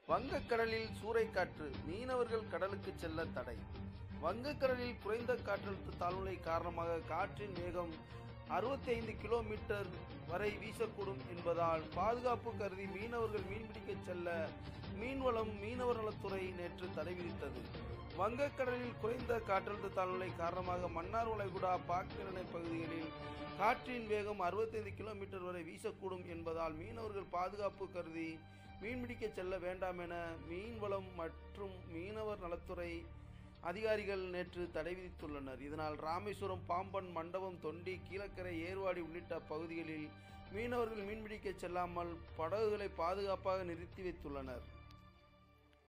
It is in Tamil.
வங்கக்கடலில் சூறைக்காற்று மீனவர்கள் கடலுக்கு செல்ல தடை வங்கக்கடலில் குறைந்த காற்றழுத்த தாழ்வுநிலை காரணமாக காற்றின் வேகம் 65 கிலோமீட்டர் வரை வீசக்கூடும் என்பதால் பாதுகாப்பு கருதி மீனவர்கள் மீன்பிடிக்க செல்ல மீன்வளம் மீனவர் நலத்துறை நேற்று தடை விதித்தது வங்கக்கடலில் குறைந்த காற்றழுத்த தாழ்வுநிலை காரணமாக மன்னார் வளைகுடா பாக்கிரணை பகுதிகளில் காற்றின் வேகம் 65 கிலோமீட்டர் வரை வீசக்கூடும் என்பதால் மீனவர்கள் பாதுகாப்பு கருதி மீன்பிடிக்க செல்ல வேண்டாம் என மீன்வளம் மற்றும் மீனவர் நலத்துறை அதிகாரிகள் நேற்று தடை விதித்துள்ளனர் இதனால் ராமேஸ்வரம் பாம்பன் மண்டபம் தொண்டி கீழக்கரை ஏர்வாடி உள்ளிட்ட பகுதிகளில் மீனவர்கள் மீன்பிடிக்க செல்லாமல் படகுகளை பாதுகாப்பாக நிறுத்தி வைத்துள்ளனர்